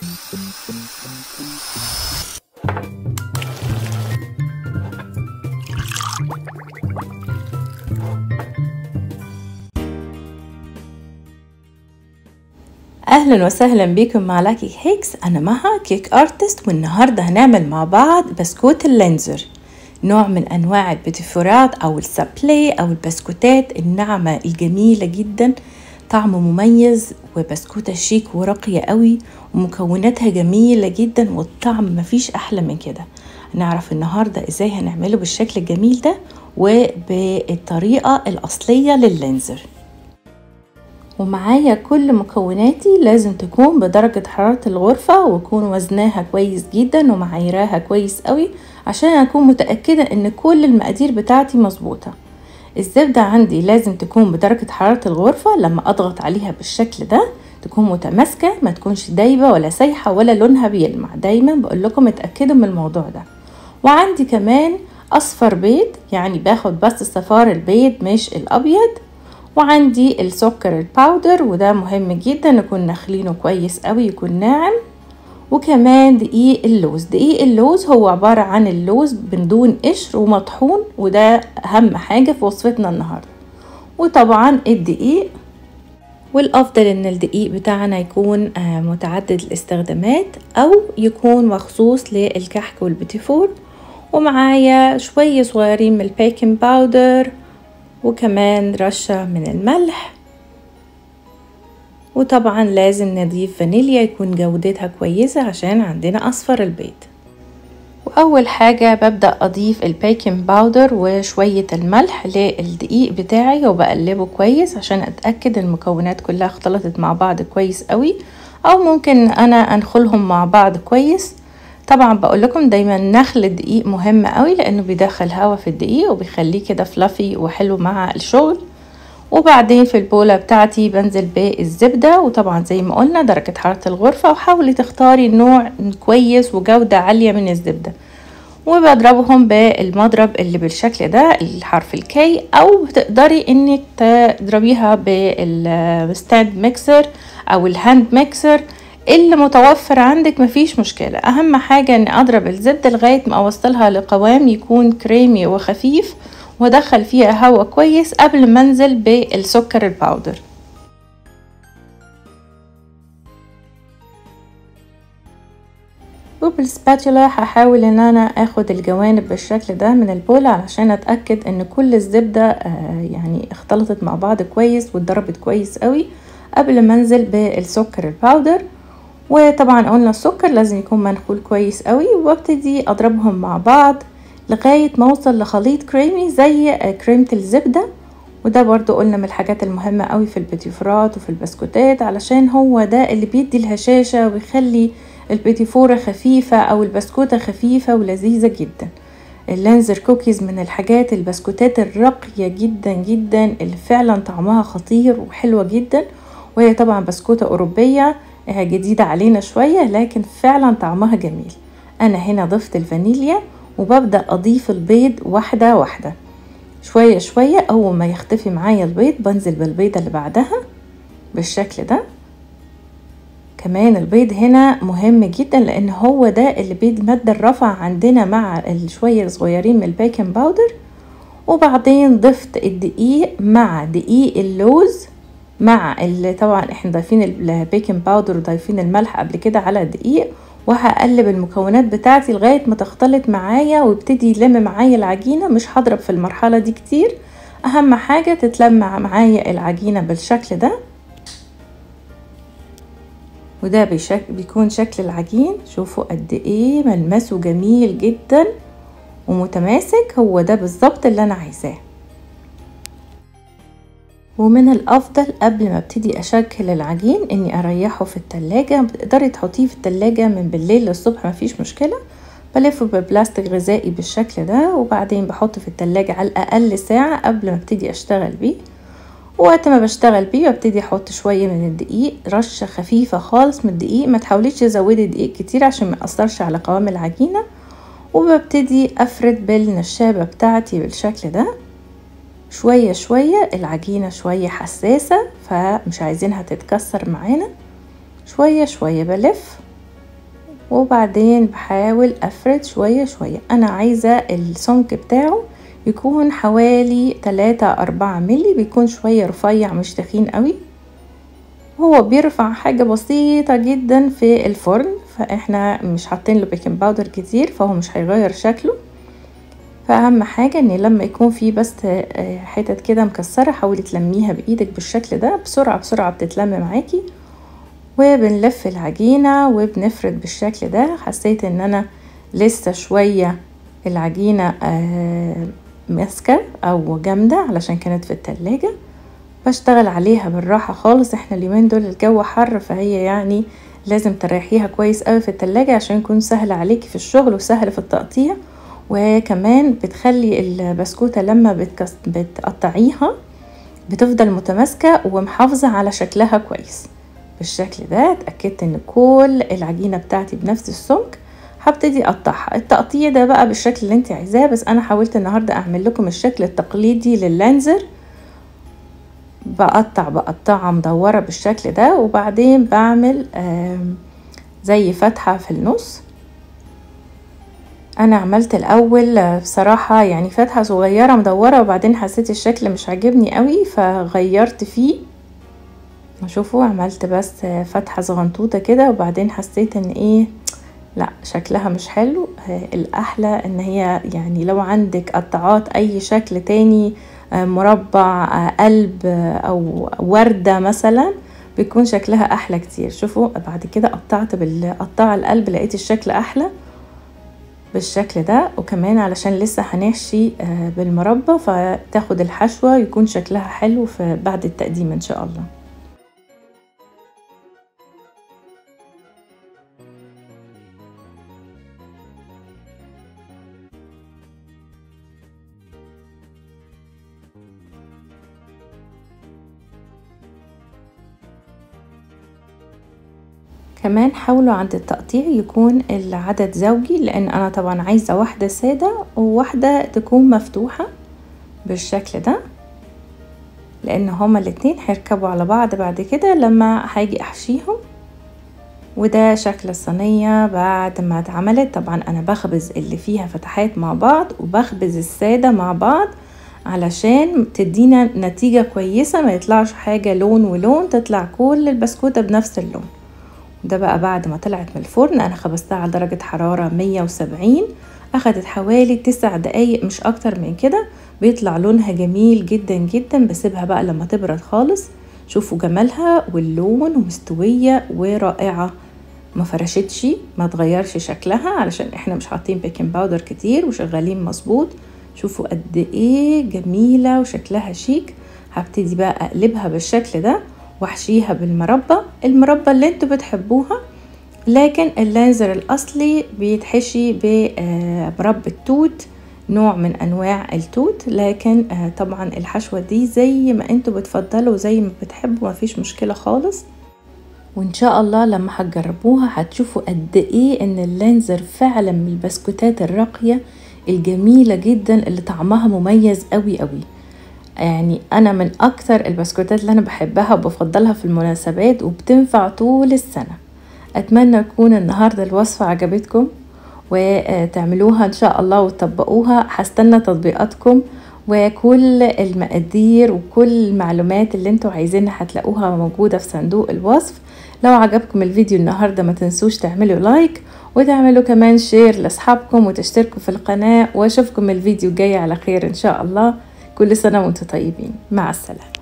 اهلا وسهلا بكم مع لاكي هيكس انا مها كيك ارتست والنهارده هنعمل مع بعض بسكوت اللينزر نوع من انواع البتيفورات او السابلي او البسكوتات الناعمه الجميله جدا طعمه مميز وبسكوتة شيك وراقية قوي ومكوناتها جميلة جدا والطعم مفيش أحلى من كده هنعرف النهاردة ازاي هنعمله بالشكل الجميل ده وبالطريقة الأصلية لللينزر ومعايا كل مكوناتي لازم تكون بدرجة حرارة الغرفة ويكون وزنها كويس جدا ومعايراها كويس قوي عشان أكون متأكدة إن كل المقادير بتاعتي مظبوطة الزبدة عندي لازم تكون بدرجة حرارة الغرفة لما أضغط عليها بالشكل ده تكون متماسكة ما تكونش دايبة ولا سايحة ولا لونها بيلمع دايما بقول لكم اتأكدوا من الموضوع ده وعندي كمان أصفر بيض يعني باخد بس صفار البيض مش الأبيض وعندي السكر الباودر وده مهم جدا نكون نخلينه كويس قوي يكون ناعم وكمان دقيق اللوز دقيق اللوز هو عبارة عن اللوز بدون قشر ومطحون وده أهم حاجة في وصفتنا النهاردة وطبعا الدقيق والأفضل إن الدقيق بتاعنا يكون متعدد الاستخدامات أو يكون مخصوص للكحك والبتيفور ومعايا شوية صغيرين من البيكنج باودر وكمان رشة من الملح وطبعا لازم نضيف فانيليا يكون جودتها كويسة عشان عندنا أصفر البيض وأول حاجة ببدأ أضيف البيكنج باودر وشوية الملح للدقيق بتاعي وبقلبه كويس عشان أتأكد المكونات كلها اختلطت مع بعض كويس قوي أو ممكن أنا أنخلهم مع بعض كويس طبعا بقول لكم دايما نخل الدقيق مهم قوي لانه بيدخل هواء في الدقيق وبيخليه كده فلافي وحلو مع الشغل وبعدين في البولة بتاعتي بنزل بالزبدة وطبعا زي ما قلنا درجة حرارة الغرفة وحاولي تختاري نوع كويس وجودة عالية من الزبدة وبضربهم بالمضرب اللي بالشكل ده الحرف الكي او تقدري انك تضربيها بالستاند ميكسر او الهاند ميكسر اللي متوفر عندك مفيش مشكلة أهم حاجة إني أضرب الزبدة لغاية ما أوصلها لقوام يكون كريمي وخفيف وأدخل فيها هواء كويس قبل ما أنزل بالسكر الباودر وبالسباتولا هحاول ان انا اخد الجوانب بالشكل ده من البولة علشان اتأكد ان كل الزبدة يعني اختلطت مع بعض كويس واتضربت كويس قوي قبل ما انزل بالسكر الباودر وطبعا قلنا السكر لازم يكون منخول كويس قوي وابتدي اضربهم مع بعض لغاية ما اوصل لخليط كريمي زي كريمة الزبدة وده برضو قلنا من الحاجات المهمة قوي في البيتيفورات وفي البسكوتات علشان هو ده اللي بيدي الهشاشة ويخلي البيتيفورة خفيفة او البسكوتة خفيفة ولذيذة جدا اللانزر كوكيز من الحاجات البسكوتات الراقية جدا جدا اللي فعلا طعمها خطير وحلوة جدا وهي طبعا بسكوتة أوروبية جديدة علينا شوية لكن فعلا طعمها جميل أنا هنا ضفت الفانيليا وببدأ أضيف البيض واحدة واحدة شوية شوية أول ما يختفي معايا البيض بنزل بالبيضة اللي بعدها بالشكل ده كمان البيض هنا مهم جدا لأن هو ده اللي بيدي مادة الرفع عندنا مع الشوية الصغيرين من البيكنج باودر وبعدين ضفت الدقيق مع دقيق اللوز مع اللي طبعا احنا ضايفين البيكنج باودر وضايفين الملح قبل كده على الدقيق وهقلب المكونات بتاعتي لغايه ما تختلط معايا ويبتدي يلم معايا العجينه مش هضرب في المرحله دي كتير اهم حاجه تتلم معايا العجينه بالشكل ده وده بشك... بيكون شكل العجين شوفوا قد ايه ملمسه جميل جدا ومتماسك هو ده بالظبط اللي انا عايزاه ومن الافضل قبل ما ابتدي اشكل العجين اني اريحه في التلاجة تقدري تحطيه في التلاجة من بالليل للصبح مفيش مشكلة بلفه ببلاستيك غذائي بالشكل ده وبعدين بحطه في التلاجة على الاقل ساعة قبل ما ابتدي اشتغل بيه وقت ما بشتغل بيه ببتدي احط شوية من الدقيق رشة خفيفة خالص من الدقيق ما تحاوليش تزودي دقيق كتير عشان ما يأثرش على قوام العجينة وببتدي افرد بالنشابة بتاعتي بالشكل ده شوية شوية العجينة شوية حساسة فمش عايزينها تتكسر معانا شوية شوية بلف وبعدين بحاول افرد شوية شوية انا عايزة السمك بتاعه يكون حوالي تلاتة أربعة ملي بيكون شوية رفيع مش تخين قوي هو بيرفع حاجة بسيطة جدا في الفرن فاحنا مش حاطين له بيكنج باودر كتير فهو مش هيغير شكله فاهم حاجة ان لما يكون في بس حتت كده مكسرة حاولي تلميها بايدك بالشكل ده بسرعة بسرعة بتتلم معاكي وبنلف العجينة وبنفرد بالشكل ده حسيت ان انا لسه شوية العجينة ماسكة او جامدة علشان كانت في التلاجة بشتغل عليها بالراحة خالص احنا اليومين دول الجو حر فهي يعني لازم تريحيها كويس قوي في التلاجة عشان يكون سهل عليكي في الشغل وسهل في التقطيع وكمان بتخلي البسكوتة لما بتكس... بتقطعيها بتفضل متماسكة ومحافظة على شكلها كويس بالشكل ده اتأكدت ان كل العجينة بتاعتي بنفس السمك هبتدي اقطعها التقطيع ده بقى بالشكل اللي انت عايزاه بس انا حاولت النهاردة اعمل لكم الشكل التقليدي لللانزر بقطع بقطعة مدورة بالشكل ده وبعدين بعمل زي فتحة في النص انا عملت الاول بصراحة يعني فتحة صغيرة مدورة وبعدين حسيت الشكل مش عاجبني قوي فغيرت فيه شوفوا عملت بس فتحة صغنطوطة كده وبعدين حسيت ان ايه لا شكلها مش حلو الاحلى ان هي يعني لو عندك قطعات اي شكل تاني مربع قلب او وردة مثلا بيكون شكلها احلى كتير شوفوا بعد كده قطعت بالقطاع القلب لقيت الشكل احلى بالشكل ده وكمان علشان لسه هنحشي بالمربى فتاخد الحشوة يكون شكلها حلو في بعد التقديم ان شاء الله كمان حاولوا عند التقطيع يكون العدد زوجي لان انا طبعا عايزة واحدة سادة وواحدة تكون مفتوحة بالشكل ده لان هما الاتنين هيركبوا على بعض بعد كده لما هاجي احشيهم وده شكل الصينية بعد ما اتعملت طبعا انا بخبز اللي فيها فتحات مع بعض وبخبز السادة مع بعض علشان تدينا نتيجة كويسة ما يطلعش حاجة لون ولون تطلع كل البسكوتة بنفس اللون ده بقى بعد ما طلعت من الفرن انا خبزتها على درجة حرارة 170 اخدت حوالي تسع دقايق مش اكتر من كده بيطلع لونها جميل جدا جدا بسيبها بقى لما تبرد خالص شوفوا جمالها واللون ومستوية ورائعة ما فرشتش ما تغيرش شكلها علشان احنا مش حاطين بيكنج باودر كتير وشغالين مظبوط شوفوا قد ايه جميلة وشكلها شيك هبتدي بقى اقلبها بالشكل ده واحشيها بالمربى المربى اللي انتوا بتحبوها لكن اللانزر الاصلي بيتحشي بمربى التوت نوع من انواع التوت لكن طبعا الحشوة دي زي ما انتوا بتفضلوا زي ما بتحبوا مفيش مشكلة خالص وان شاء الله لما هتجربوها هتشوفوا قد ايه ان اللانزر فعلا من البسكوتات الراقية الجميلة جدا اللي طعمها مميز قوي قوي يعني انا من اكتر البسكوتات اللي انا بحبها وبفضلها في المناسبات وبتنفع طول السنة اتمنى يكون النهاردة الوصفة عجبتكم وتعملوها ان شاء الله وتطبقوها هستنى تطبيقاتكم وكل المقادير وكل المعلومات اللي انتوا عايزينها هتلاقوها موجودة في صندوق الوصف لو عجبكم الفيديو النهاردة ما تنسوش تعملوا لايك وتعملوا كمان شير لاصحابكم وتشتركوا في القناة واشوفكم الفيديو الجاي على خير ان شاء الله كل سنة وانتم طيبين مع السلامة